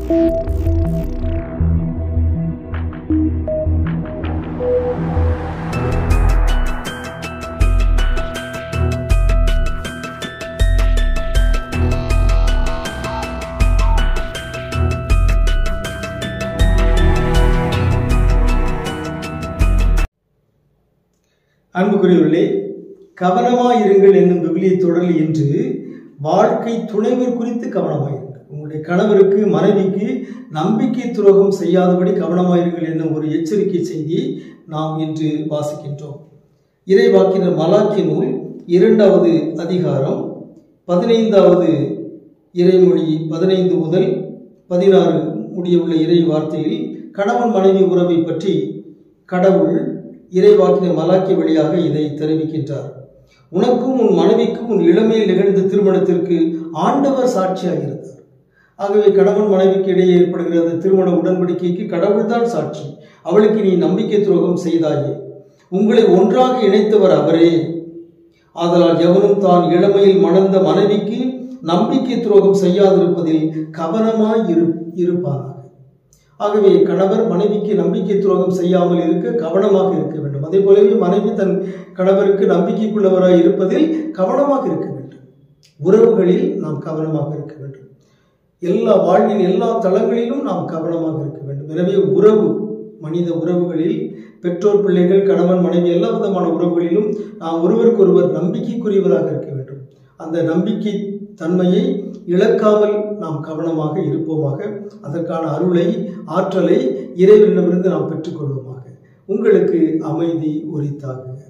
அன்புக்குரியவர்களே கவனமாயிருங்கள் என்னும் விவிலிய தொடரில் இன்று வாழ்க்கை துணைவர் குறித்து கவனமாயிருங்கள் உங்களுடைய கணவருக்கு மனைவிக்கு நம்பிக்கை துரோகம் செய்யாதபடி கவனமாயிருங்கள் என்னும் ஒரு எச்சரிக்கை செய்தியை நாம் இன்று வாசிக்கின்றோம் இறைவாக்கினர் மலாக்கி நூல் இரண்டாவது அதிகாரம் பதினைந்தாவது இறைமொழி பதினைந்து முதல் பதினாறு முடியவுள்ள இறை வார்த்தையில் கணவன் மனைவி உறவை பற்றி கடவுள் இறைவாக்கின மலாக்கி வழியாக இதை தெரிவிக்கின்றார் உனக்கும் உன் மனைவிக்கும் உன் இளமையில் நிகழ்ந்த திருமணத்திற்கு ஆண்டவர் சாட்சியாக இருந்தார் ஆகவே கணவன் மனைவிக்கு இடையே ஏற்படுகிற அந்த திருமண உடன்படிக்கைக்கு கடவுள்தான் சாட்சி அவளுக்கு நீ நம்பிக்கை துரோகம் செய்தாயே உங்களை ஒன்றாக இணைத்தவர் அவரே ஆதலால் எவனும் தான் இளமையில் மணந்த மனைவிக்கு நம்பிக்கை துரோகம் செய்யாதிருப்பதில் கவனமாய் இரு இருப்பானாக ஆகவே கணவர் மனைவிக்கு நம்பிக்கை துரோகம் செய்யாமல் இருக்க கவனமாக இருக்க வேண்டும் அதே போலவே மனைவி தன் கணவருக்கு நம்பிக்கைக்குள்ளவராய் இருப்பதில் கவனமாக இருக்க வேண்டும் உறவுகளில் நாம் கவனமாக இருக்க வேண்டும் எல்லா வாழ்வின் எல்லா தளங்களிலும் நாம் கவனமாக இருக்க வேண்டும் எனவே உறவு மனித உறவுகளில் பெற்றோர் பிள்ளைகள் கணவன் மனைவி எல்லா விதமான உறவுகளிலும் நாம் ஒருவருக்கொருவர் நம்பிக்கைக்குரியவராக இருக்க வேண்டும் அந்த நம்பிக்கை தன்மையை இழக்காமல் நாம் கவனமாக இருப்போமாக அதற்கான அருளை ஆற்றலை இறைவனிடமிருந்து நாம் பெற்றுக்கொள்வோமாக உங்களுக்கு அமைதி உரித்தாக